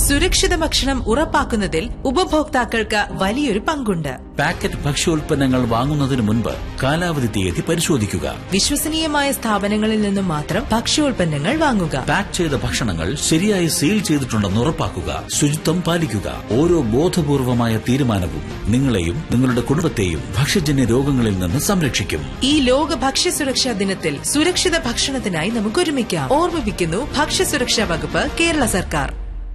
സുരക്ഷിത ഭക്ഷണം ഉറപ്പാക്കുന്നതിൽ ഉപഭോക്താക്കൾക്ക് വലിയൊരു പങ്കുണ്ട് പാക്കറ്റ് ഭക്ഷ്യോൽപ്പന്നങ്ങൾ വാങ്ങുന്നതിന് മുൻപ് കാലാവധി തീയതി പരിശോധിക്കുക വിശ്വസനീയമായ സ്ഥാപനങ്ങളിൽ നിന്നും മാത്രം ഭക്ഷ്യോൽപ്പന്നങ്ങൾ വാങ്ങുക പാക്ക് ചെയ്ത ഭക്ഷണങ്ങൾ ശരിയായി സീൽ ചെയ്തിട്ടുണ്ടെന്ന് ഉറപ്പാക്കുക ശുചിത്വം പാലിക്കുക ഓരോ ബോധപൂർവമായ തീരുമാനവും നിങ്ങളെയും നിങ്ങളുടെ കുടുംബത്തെയും ഭക്ഷ്യജന്യ രോഗങ്ങളിൽ നിന്ന് സംരക്ഷിക്കും ഈ ലോക ഭക്ഷ്യസുരക്ഷാ ദിനത്തിൽ സുരക്ഷിത ഭക്ഷണത്തിനായി നമുക്ക് ഒരുമിക്കാം ഓർമ്മിപ്പിക്കുന്നു ഭക്ഷ്യസുരക്ഷാ വകുപ്പ് കേരള സർക്കാർ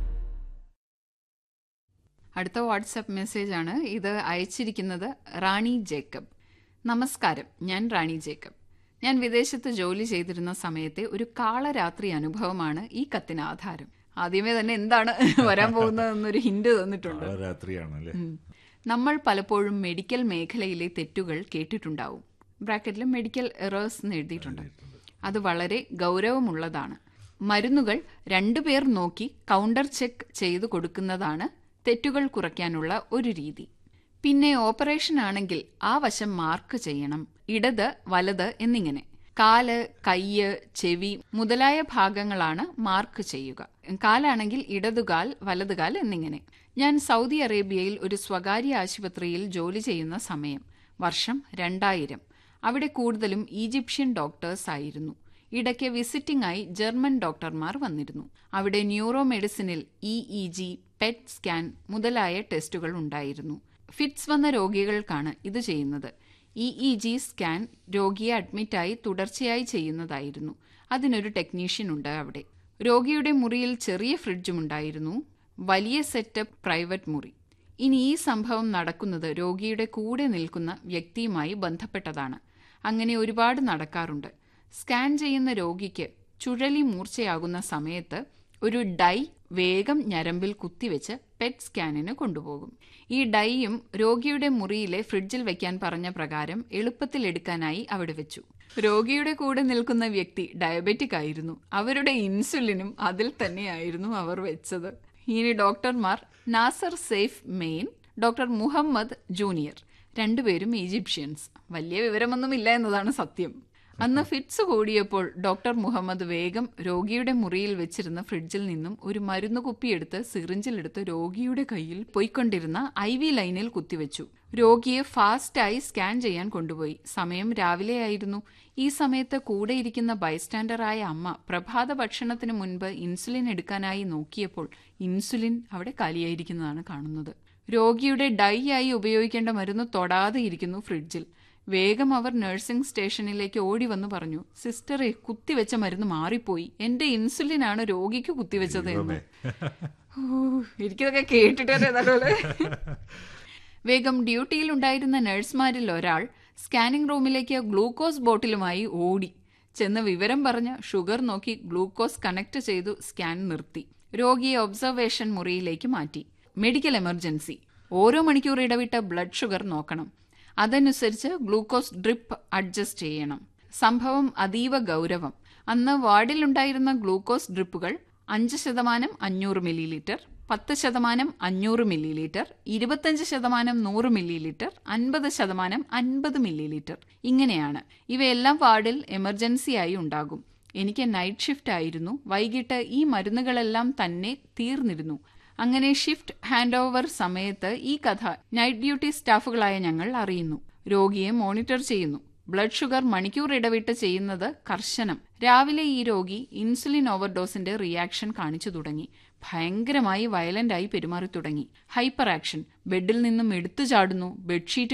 അടുത്ത വാട്സപ്പ് മെസ്സേജ് ആണ് ഇത് അയച്ചിരിക്കുന്നത് റാണി ജേക്കബ് നമസ്കാരം ഞാൻ റാണി ജേക്കബ് ഞാൻ വിദേശത്ത് ജോലി ചെയ്തിരുന്ന സമയത്തെ ഒരു കാളരാത്രി അനുഭവമാണ് ഈ കത്തിന് ആധാരം ആദ്യമേ തന്നെ എന്താണ് വരാൻ പോകുന്നതെന്നൊരു ഹിന്റ് തന്നിട്ടുണ്ട് രാത്രിയാണല്ലേ ഉം. നമ്മൾ പലപ്പോഴും മെഡിക്കൽ മേഖലയിലെ തെറ്റുകൾ കേട്ടിട്ടുണ്ടാവും ബ്രാക്കറ്റിൽ മെഡിക്കൽ എറേഴ്സ് എന്ന് എഴുതിയിട്ടുണ്ട് അത് വളരെ ഗൗരവമുള്ളതാണ് മരുന്നുകൾ രണ്ടുപേർ നോക്കി കൗണ്ടർ ചെക്ക് ചെയ്തു കൊടുക്കുന്നതാണ് തെറ്റുകൾ കുറയ്ക്കാനുള്ള ഒരു രീതി പിന്നെ ഓപ്പറേഷൻ ആണെങ്കിൽ ആ വശം മാർക്ക് ചെയ്യണം ഇടത് വലത് എന്നിങ്ങനെ കാല് കയ്യ് ചെവി മുതലായ ഭാഗങ്ങളാണ് മാർക്ക് ചെയ്യുക കാലാണെങ്കിൽ ഇടതുകാൽ വലതുകാൽ എന്നിങ്ങനെ ഞാൻ സൗദി അറേബ്യയിൽ ഒരു സ്വകാര്യ ആശുപത്രിയിൽ ജോലി ചെയ്യുന്ന സമയം വർഷം രണ്ടായിരം അവിടെ കൂടുതലും ഈജിപ്ഷ്യൻ ഡോക്ടേഴ്സ് ആയിരുന്നു ഇടയ്ക്ക് വിസിറ്റിംഗ് ആയി ജർമ്മൻ ഡോക്ടർമാർ വന്നിരുന്നു അവിടെ ന്യൂറോ മെഡിസിനിൽ E E G PET scan മുതലായ ടെസ്റ്റുകൾ ഉണ്ടായിരുന്നു ഫിറ്റ്സ് വന്ന രോഗികൾക്കാണ് ഇത് ചെയ്യുന്നത് ഇ ഇ ജി സ്കാൻ രോഗിയെ അഡ്മിറ്റായി തുടർച്ചയായി ചെയ്യുന്നതായിരുന്നു അതിനൊരു ടെക്നീഷ്യൻ ഉണ്ട് അവിടെ രോഗിയുടെ മുറിയിൽ ചെറിയ ഫ്രിഡ്ജും ഉണ്ടായിരുന്നു വലിയ സെറ്റപ്പ് പ്രൈവറ്റ് മുറി ഇനി ഈ സംഭവം നടക്കുന്നത് രോഗിയുടെ കൂടെ നിൽക്കുന്ന വ്യക്തിയുമായി ബന്ധപ്പെട്ടതാണ് അങ്ങനെ ഒരുപാട് നടക്കാറുണ്ട് സ്കാൻ ചെയ്യുന്ന രോഗിക്ക് ചുഴലി മൂർച്ചയാകുന്ന സമയത്ത് ഒരു ഡൈ വേഗം ഞരമ്പിൽ കുത്തിവെച്ച് പെറ്റ് സ്കാനിന് കൊണ്ടുപോകും ഈ ഡൈയും രോഗിയുടെ മുറിയിലെ ഫ്രിഡ്ജിൽ വെക്കാൻ പറഞ്ഞ പ്രകാരം എളുപ്പത്തിൽ എടുക്കാനായി അവിടെ വെച്ചു രോഗിയുടെ കൂടെ നിൽക്കുന്ന വ്യക്തി ഡയബറ്റിക് ആയിരുന്നു അവരുടെ ഇൻസുലിനും അതിൽ തന്നെയായിരുന്നു അവർ വെച്ചത് ഇനി ഡോക്ടർമാർ Nasser Saif main doctor Mohammed junior രണ്ടുപേരും ഈജിപ്ഷ്യൻസ് വലിയ വിവരമൊന്നുമില്ല എന്നതാണ് സത്യം അന്ന് ഫിറ്റ്സ് കൂടിയപ്പോൾ ഡോക്ടർ മുഹമ്മദ് വേഗം രോഗിയുടെ മുറിയിൽ വെച്ചിരുന്ന ഫ്രിഡ്ജിൽ നിന്നും ഒരു മരുന്ന് കുപ്പിയെടുത്ത് സിറിഞ്ചിലെടുത്ത് രോഗിയുടെ കയ്യിൽ പോയിക്കൊണ്ടിരുന്ന ഐ വി ലൈനിൽ കുത്തിവെച്ചു രോഗിയെ ഫാസ്റ്റായി സ്കാൻ ചെയ്യാൻ കൊണ്ടുപോയി സമയം രാവിലെയായിരുന്നു ഈ സമയത്ത് കൂടെയിരിക്കുന്ന ബൈസ്റ്റാൻഡറായ അമ്മ പ്രഭാത ഭക്ഷണത്തിന് മുൻപ് ഇൻസുലിൻ എടുക്കാനായി നോക്കിയപ്പോൾ ഇൻസുലിൻ അവിടെ കാലിയായിരിക്കുന്നതാണ് കാണുന്നത് രോഗിയുടെ ഡൈ ആയി ഉപയോഗിക്കേണ്ട മരുന്ന് തൊടാതെ ഇരിക്കുന്നു ഫ്രിഡ്ജിൽ വേഗം അവർ നഴ്സിംഗ് സ്റ്റേഷനിലേക്ക് ഓടി വന്നു പറഞ്ഞു സിസ്റ്ററെ കുത്തിവെച്ച മരുന്ന് മാറിപ്പോയി എന്റെ ഇൻസുലിനാണ് രോഗിക്ക് കുത്തിവെച്ചത് എന്ന് ഓ, എനിക്കിതൊക്കെ കേട്ടിട്ട് തന്നെ ഏതാണ്ട് വേഗം ഡ്യൂട്ടിയിൽ ഉണ്ടായിരുന്ന നഴ്സുമാരിൽ ഒരാൾ സ്കാനിംഗ് റൂമിലേക്ക് ഗ്ലൂക്കോസ് ബോട്ടിലുമായി ഓടി ചെന്ന് വിവരം പറഞ്ഞ് ഷുഗർ നോക്കി ഗ്ലൂക്കോസ് കണക്ട് ചെയ്തു സ്കാൻ നിർത്തി രോഗിയെ ഒബ്സർവേഷൻ മുറിയിലേക്ക് മാറ്റി മെഡിക്കൽ എമർജൻസി ഓരോ മണിക്കൂർ ഇടവിട്ട് ബ്ലഡ് ഷുഗർ നോക്കണം അതനുസരിച്ച് ഗ്ലൂക്കോസ് ഡ്രിപ്പ് അഡ്ജസ്റ്റ് ചെയ്യണം സംഭവം അതീവ ഗൗരവം അന്ന് വാർഡിലുണ്ടായിരുന്ന ഗ്ലൂക്കോസ് ഡ്രിപ്പുകൾ അഞ്ച് ശതമാനം അഞ്ഞൂറ് മില്ലി ലിറ്റർ പത്ത് ശതമാനം അഞ്ഞൂറ് മില്ലി ലിറ്റർ ഇരുപത്തഞ്ച് ശതമാനം നൂറ് മില്ലി ലിറ്റർ അൻപത് ശതമാനം അൻപത് മില്ലി ലിറ്റർ ഇങ്ങനെയാണ് ഇവയെല്ലാം വാർഡിൽ എമർജൻസിയായി ഉണ്ടാകും എനിക്ക് നൈറ്റ് ഷിഫ്റ്റ് ആയിരുന്നു വൈകിട്ട് ഈ മരുന്നുകളെല്ലാം തന്നെ തീർന്നിരുന്നു അങ്ങനെ ഷിഫ്റ്റ് ഹാൻഡ് ഓവർ സമയത്ത് ഈ കഥ നൈറ്റ് ഡ്യൂട്ടി സ്റ്റാഫുകളായ ഞങ്ങൾ അറിയുന്നു രോഗിയെ മോണിറ്റർ ചെയ്യുന്നു ബ്ലഡ് ഷുഗർ മണിക്കൂർ ഇടവിട്ട് ചെയ്യുന്നത് കർശനം രാവിലെ ഈ രോഗി ഇൻസുലിൻ ഓവർഡോസിന്റെ റിയാക്ഷൻ കാണിച്ചു തുടങ്ങി ഭയങ്കരമായി വയലന്റ് ആയി പെരുമാറി തുടങ്ങി ഹൈപ്പർ ആക്ഷൻ ബെഡിൽ നിന്നും എടുത്തു ചാടുന്നു ബെഡ്ഷീറ്റ്